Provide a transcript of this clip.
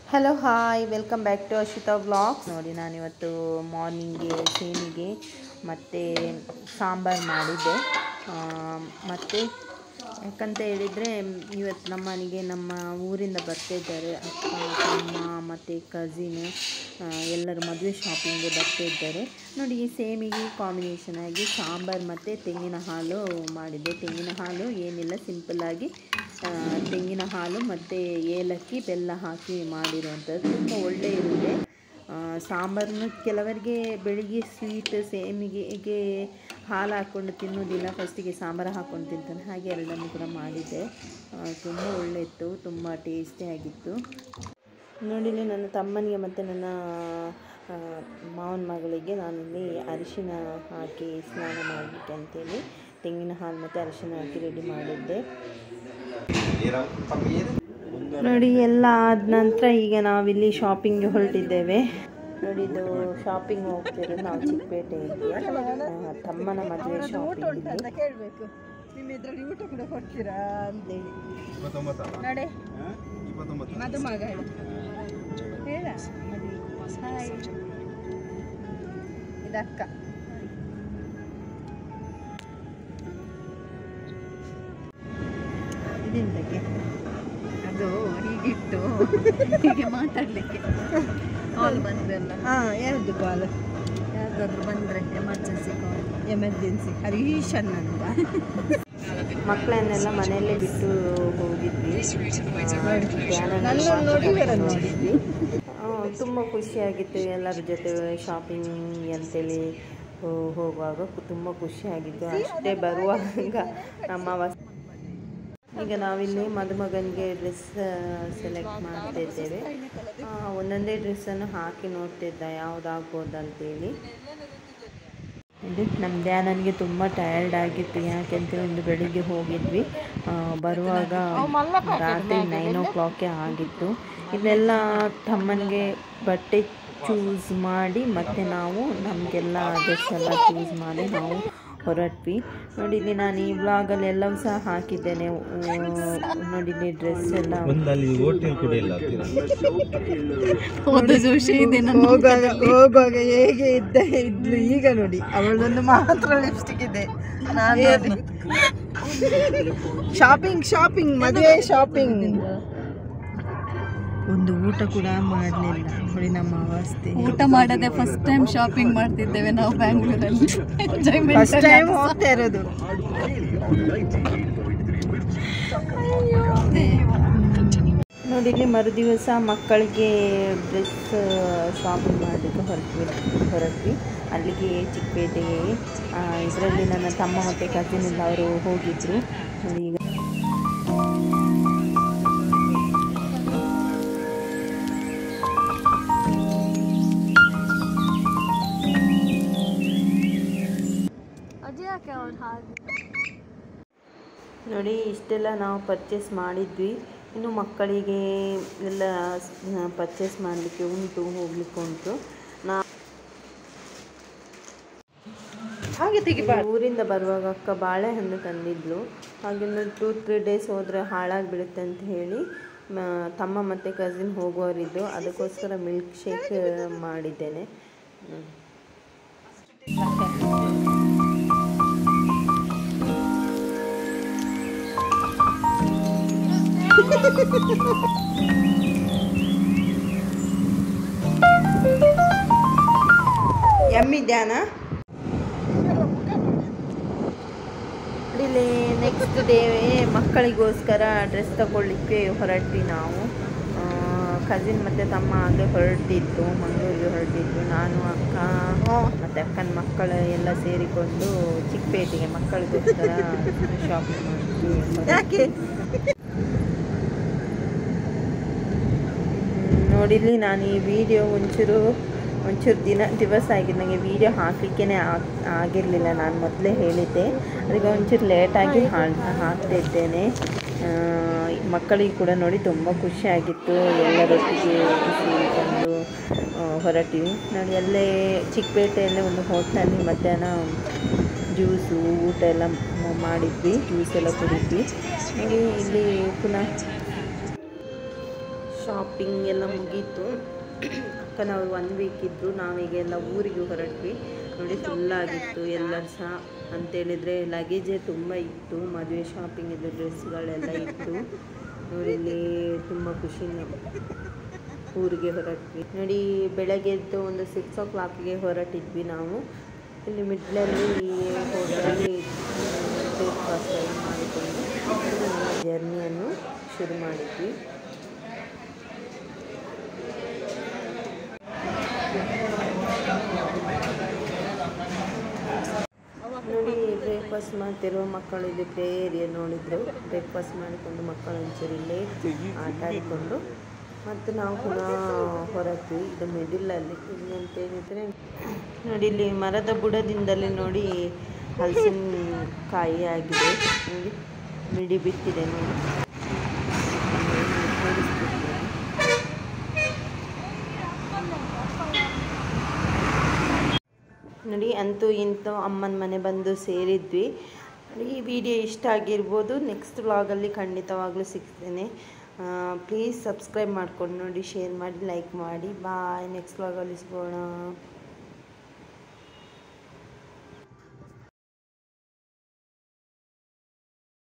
Hello hi welcome back to Ashwitha vlogs ನೋಡಿ ನಾನಿವತ್ತು ಮಾರ್ನಿಂಗ್ಗೆ ಸೇಮಿಗೆ ಮತ್ತು ಸಾಂಬಾರು ಮಾಡಿದ್ದೆ ಆ, ಮತ್ತು ಯಾಕಂತ ಹೇಳಿದರೆ ಇವತ್ತು ನಮ್ಮ ಮನೆಗೆ ನಮ್ಮ ಊರಿಂದ ಬರ್ತಿದ್ದಾರೆ ಅಕ್ಕ ತಮ್ಮ ಮತ್ತು ಕಝಿನ್ ಎಲ್ಲರೂ ಮದುವೆ ಶಾಪಿಂಗ್ಗೆ ಬರ್ತಿದ್ದಾರೆ ನೋಡಿ ಈ ಸೇಮಿಗೆ ಕಾಂಬಿನೇಷನ್ ಆಗಿ ಸಾಂಬಾರು ಮತ್ತು ತೆಂಗಿನ ಹಾಲು ಮಾಡಿದ್ದೆ ತೆಂಗಿನ ಹಾಲು ಏನಿಲ್ಲ ಸಿಂಪಲ್ಲಾಗಿ ಆ, ತೆಂಗಿನ ಹಾಲು ಮತ್ತು ಏಲಕ್ಕಿ ಬೆಲ್ಲ ಹಾಕಿ ಮಾಡಿರುವಂಥದ್ದು ತುಂಬ ಒಳ್ಳೆ ಇರುತ್ತೆ ಸಾಂಬಾರನ್ನು ಕೆಲವರಿಗೆ ಬೆಳಿಗ್ಗೆ ಸ್ವೀಟ್ ಸೇಮಿಗೆಗೆ ಹಾಲು ಹಾಕ್ಕೊಂಡು ತಿನ್ನೋದಿಲ್ಲ ಫಸ್ಟಿಗೆ ಸಾಂಬಾರು ಹಾಕ್ಕೊಂಡು ತಿಂತಾನೆ ಹಾಗೆ ಎರಡನ್ನೂ ಕೂಡ ಮಾಡಿದ್ದೆ ಆ, ತುಂಬ ಒಳ್ಳೆ ಇತ್ತು ತುಂಬ ಟೇಸ್ಟಿಯಾಗಿತ್ತು ನೋಡಿಲಿ ನನ್ನ ತಮ್ಮನಿಗೆ ಮತ್ತು ನನ್ನ ಆ, ಮಾವನ ಮಗಳಿಗೆ ನಾನಿಲ್ಲಿ ಅರಿಶಿನ ಹಾಕಿ ಸ್ನಾನ ಮಾಡಲಿಕ್ಕೆ ಅಂತೇಳಿ ತೆಂಗಿನ ಹಾಲು ಮತ್ತು ಅರಿಶಿನ ಹಾಕಿ ರೆಡಿ ಮಾಡಿದ್ದೆ ನೋಡಿ ಎಲ್ಲ ಆದ ನಂತರ ಈಗ ನಾವಿಲ್ಲಿ ಶಾಪಿಂಗ್ಗೆ ಹೊರಟಿದ್ದೇವೆ ನೋಡಿ ಇದು ಶಾಪಿಂಗ್ ಹೋಗ್ತಿರೋದು ನಾವು ಚಿಕ್ಕಪೇಟೆಗೆ ಆ, ತಮ್ಮನ ಮದುವೆ ಶಾಪಿಂಗ್ ಅಂತ ಕೇಳಬೇಕು ನಿಮ್ಮ ಇದ್ರಲ್ಲಿ ಊಟ ಕೂಡ ಕೊಡ್ತೀರಾ ಅಂತೇಳಿ ಇಪ್ಪತ್ತೊಂಬತ್ತಲ್ಲ ನಡೆ ಇಪ್ಪತ್ತೊಂಬತ್ತು ಮದುಮಗ ಹೇಳ ಹೇಳ ಹಾಯ್ ಇದಕ್ಕ ಇದೆಂತಕ್ಕೆ ಅದು ಹೀಗಿಟ್ಟು ಹೀಗೆ ಮಾತಾಡ್ಲಿಕ್ಕೆ ಕಾಲ್ ಬಂದ್ರಲ್ಲ ಹಾ ಯಾರ್ದು ಕಾಲ್ ಯಾವ್ದಾದ್ರು ಬಂದ್ರೆ ಎಮರ್ಜೆನ್ಸಿ ಕಾಲ್ ಎಮರ್ಜೆನ್ಸಿ ಹರೀಶನ್ ಅಂತ ಮಕ್ಕಳನ್ನೆಲ್ಲ ಮನೆಯಲ್ಲೇ ಬಿಟ್ಟು ಹೋಗಿದ್ವಿ ಧ್ಯಾನ ನನ್ನನ್ನು ನೋಡಿ ಇವರನ್ನು ನೋಡಿದ್ವಿ ತುಂಬ ಖುಷಿಯಾಗಿತ್ತು ಎಲ್ಲರ ಜೊತೆ ಶಾಪಿಂಗ್ ಅಂತೇಳಿ ಹೋ- ಹೋಗುವಾಗ ತುಂಬ ಖುಷಿಯಾಗಿತ್ತು ಅಷ್ಟೇ ಬರುವಾಗ ನಮ್ಮ ವಸ್ ಈಗ ನಾವಿಲ್ಲಿ ಮದುಮಗನಿಗೆ ಡ್ರೆಸ್ ಸೆಲೆಕ್ಟ್ ಮಾಡ್ತಿದ್ದೇವೆ ಆ, ಒಂದೊಂದೇ ಡ್ರೆಸ್ಸನ್ನು ಹಾಕಿ ನೋಡ್ತಿದ್ದ ಯಾವುದಾಗ್ಬೋದಂತೇಳಿ ಇದು ನಮ್ಮ ಧ್ಯಾನನಿಗೆ ತುಂಬ ಟಯರ್ಡ್ ಆಗಿತ್ತು ಯಾಕೆಂತ ಒಂದು ಬೆಳಿಗ್ಗೆ ಹೋಗಿದ್ವಿ ಆ, ಬರುವಾಗ ರಾತ್ರಿ ನೈನ್ ಓ ಕ್ಲಾಕೆ ಆಗಿತ್ತು ಇದೆಲ್ಲ ತಮ್ಮನಿಗೆ ಬಟ್ಟೆ ಚೂಸ್ ಮಾಡಿ ಮತ್ತು ನಾವು ನಮಗೆಲ್ಲ ಡ್ರೆಸ್ ಎಲ್ಲ ಚೂಸ್ ಮಾಡಿ ನಾವು ಹೊರಟ್ವಿ ನೋಡಿ ಇಲ್ಲಿ ನಾನು ಈ ವ್ಲಾಗಲ್ಲಿ ಎಲ್ಲವೂ ಸಹ ಹಾಕಿದ್ದೇನೆ ಆ, ನೋಡಿ ಇಲ್ಲಿ ಡ್ರೆಸ್ ಎಲ್ಲ ಒಂದಲ್ಲಿ ಹೋಟೆಲ್ ಕೂಡ ಇಲ್ಲ ಹತ್ತಿರ ಹೋದ ಜೋಶಿ ಇದೆ ನನ್ನ ಹೋಗುವಾಗ ಹೋಗುವಾಗ ಹೇಗೆ ಇದ್ದ ಇದ್ಲು ಈಗ ನೋಡಿ ಅವಳದೊಂದು ಮಾತ್ರ ಲಿಪ್ಸ್ಟಿಕ್ ಇದೆ ನಾನು ಶಾಪಿಂಗ್ ಶಾಪಿಂಗ್ ಮದುವೆ ಶಾಪಿಂಗ್ ಒಂದು ಊಟ ಕೂಡ ಮಾಡಲಿಲ್ಲ ನೋಡಿ ನಮ್ಮ ಅವಸ್ಥೆ ಊಟ ಮಾಡದೆ ಫಸ್ಟ್ ಟೈಮ್ ಶಾಪಿಂಗ್ ಮಾಡ್ತಿದ್ದೇವೆ ನಾವು ಬ್ಯಾಂಗ್ಳೂರಲ್ಲಿ ಎಂಜಾಯ್ಮೆಂಟ್ ಫಸ್ಟ್ ಟೈಮ್ ಹೋಗ್ತಾ ಇರೋದು ನೋಡಿ ಇಲ್ಲಿ ಮರುದಿವಸ ಮಕ್ಕಳಿಗೆ ಡ್ರೆಸ್ ಶಾಪಿಂಗ್ ಮಾಡಲಿಕ್ಕೆ ಹೊರಟ್ವಿ ಹೊರಟ್ವಿ ಅಲ್ಲಿಗೆ ಚಿಕ್ಕಪೇಟೆಗೆ ಇದರಲ್ಲಿ ನನ್ನ ತಮ್ಮ ಮತ್ತು ಕಸಿನ್ ಎಲ್ಲ ಅವರು ಹೋಗಿದ್ರು ನೋಡಿ ಈಗ ನೋಡಿ ಇಷ್ಟೆಲ್ಲ ನಾವು ಪರ್ಚೇಸ್ ಮಾಡಿದ್ವಿ ಇನ್ನು ಮಕ್ಕಳಿಗೆ ಎಲ್ಲ ಪರ್ಚೇಸ್ ಮಾಡಲಿಕ್ಕೆ ಉಂಟು ಹೋಗ್ಲಿಕ್ಕೆ ಉಂಟು ನಾ ಹಾಗೆ ತೆಗಿಬಾರ್ದು ಊರಿಂದ ಬರುವಾಗ ಅಕ್ಕ ಬಾಳೆಹಣ್ಣು ತಂದಿದ್ಲು ಹಾಗೆ ಟೂ ತ್ರೀ ಡೇಸ್ ಹೋದರೆ ಹಾಳಾಗಿ ಬೀಳುತ್ತೆ ಅಂತ ಹೇಳಿ ಮ- ತಮ್ಮ ಮತ್ತು ಕಸಿನ್ ಹೋಗುವವರಿದ್ದು ಅದಕ್ಕೋಸ್ಕರ ಮಿಲ್ಕ್ ಶೇಕ್ ಮಾಡಿದ್ದೇನೆ ಹ್ಮ್. ಎಮ್ಮಿ ಧ್ಯಾನ ಇಲ್ಲಿ ನೆಕ್ಸ್ಟ್ ಡೇ ಮಕ್ಕಳಿಗೋಸ್ಕರ ಡ್ರೆಸ್ ತಗೊಳ್ಳಿಕ್ಕೆ ಹೊರಟ್ವಿ ನಾವು ಕಸಿನ್ ಮತ್ತು ತಮ್ಮ ಹಾಗೆ ಹೊರಟಿದ್ದು ಮಂಗಳೂರಿಗೆ ಹೊರಟಿದ್ದು ನಾನು ಅಕ್ಕ ಮತ್ತು ಅಕ್ಕನ ಮಕ್ಕಳು ಎಲ್ಲ ಸೇರಿಕೊಂಡು ಚಿಕ್ಕಪೇಟೆಗೆ ಮಕ್ಕಳಿಗೋಸ್ಕರ ಶಾಪಿಂಗ್ ಮಾಡಿದ್ವಿ ಯಾಕೆ ನೋಡಿಲ್ಲಿ ನಾನು ಈ ವಿಡಿಯೋ ಒಂಚೂರು ಒಂಚೂರು ದಿನ ದಿವಸ ಆಗಿದ್ದು ನನಗೆ ವಿಡಿಯೋ ಹಾಕಲಿಕ್ಕೇ ಆಗಿರಲಿಲ್ಲ ನಾನು ಮೊದಲೇ ಹೇಳಿದ್ದೆ ಅದಕ್ಕೆ ಒಂಚೂರು ಲೇಟಾಗಿ ಹಾಕ್ತಿದ್ದೇನೆ ಆ, ಮಕ್ಕಳಿಗೆ ಕೂಡ ನೋಡಿ ತುಂಬ ಖುಷಿಯಾಗಿತ್ತು ಎಲ್ಲರೊಟ್ಟಿಗೆ ಸೇರಿಕೊಂಡು ಆ, ಹೊರಟಿವಿ ನೋಡಿ ಅಲ್ಲೇ ಚಿಕ್ಕಪೇಟೆಯಲ್ಲೇ ಒಂದು ಹೋಟ್ಲಲ್ಲಿ ಮಧ್ಯಾಹ್ನ ಜ್ಯೂಸು ಊಟ ಎಲ್ಲ ಮ- ಮಾಡಿದ್ವಿ ಜ್ಯೂಸ್ ಎಲ್ಲ ಕುಡಿದ್ವಿ ನೋಡಿ ಇಲ್ಲಿ ಪುನಃ ಶಾಪಿಂಗ್ ಎಲ್ಲ ಮುಗೀತು ಅಕ್ಕನವ್ರು ಒನ್ ವೀಕ್ ಇದ್ದರು ನಾವೀಗ ಎಲ್ಲ ಊರಿಗೆ ಹೊರಟ್ವಿ ನೋಡಿ ಫುಲ್ಲಾಗಿತ್ತು ಎಲ್ಲ ಸಹ ಅಂತೇಳಿದರೆ ಲಗೇಜೇ ತುಂಬ ಇತ್ತು ಮದುವೆ ಶಾಪಿಂಗ್ ಇದು ಡ್ರೆಸ್ಗಳೆಲ್ಲ ಇತ್ತು ನೋಡಿ ಇಲ್ಲಿ ತುಂಬ ಖುಷಿ ಊರಿಗೆ ಹೊರಟ್ವಿ ನೋಡಿ ಬೆಳಗ್ಗೆ ಎದ್ದು ಒಂದು ಸಿಕ್ಸ್ ಓ ಕ್ಲಾಕ್ಗೆ ಹೊರಟಿದ್ವಿ ನಾವು ಇಲ್ಲಿ ಮಿಡ್ಲಲ್ಲಿ ಹೋಟೆಲಲ್ಲಿ ಬ್ರೇಕ್ಫಾಸ್ಟ್ ಎಲ್ಲ ಮಾಡಿಕೊಂಡು ನಮ್ಮ ಜರ್ನಿಯನ್ನು ಶುರು ಮಾಡಿದ್ವಿ ನೋಡಿ ಬ್ರೇಕ್ಫಾಸ್ಟ್ ಮಾಡ್ತಿರುವ ಮಕ್ಕಳು ಇಲ್ಲಿ ಪ್ಲೇ ಏರಿಯಾ ನೋಡಿದ್ರು ಬ್ರೇಕ್ಫಾಸ್ಟ್ ಮಾಡಿಕೊಂಡು ಮಕ್ಕಳು ಒಂಚೂರು ಇಲ್ಲೇ ಆಟ ಆಡಿಕೊಂಡು ಮತ್ತು ನಾವು ಪುನಃ ಹೊರಟ್ವಿ ಇದು ಮಿಡಿಲಲ್ಲಿ ಇಲ್ಲಿ ಅಂತ ಹೇಳಿದರೆ ನೋಡಿ ಇಲ್ಲಿ ಮರದ ಬುಡದಿಂದಲೇ ನೋಡಿ ಹಲಸಿನಕಾಯಿ ಆಗಿದೆ ನೋಡಿ ಮಿಡಿ ಬಿತ್ತಿದೆ ನೋಡಿ ತೋರಿಸ್ತಿದ್ದೇನೆ. ನೋಡಿ ಅಂತೂ ಇಂತೂ ಅಮ್ಮನ ಮನೆ ಬಂದು ಸೇರಿದ್ವಿ ನೋಡಿ, ಈ ವಿಡಿಯೋ ಇಷ್ಟ ಆಗಿರ್ಬೋದು ನೆಕ್ಸ್ಟ್ ವ್ಲಾಗಲ್ಲಿ ಖಂಡಿತವಾಗ್ಲೂ ಸಿಗ್ತೇನೆ ಪ್ಲೀಸ್ ಸಬ್ಸ್ಕ್ರೈಬ್ ಮಾಡ್ಕೊಂಡು ನೋಡಿ ಶೇರ್ ಮಾಡಿ ಲೈಕ್ ಮಾಡಿ ಬಾಯ್ ನೆಕ್ಸ್ಟ್ ವ್ಲಾಗಲ್ಲಿ ಸಿಗೋಣ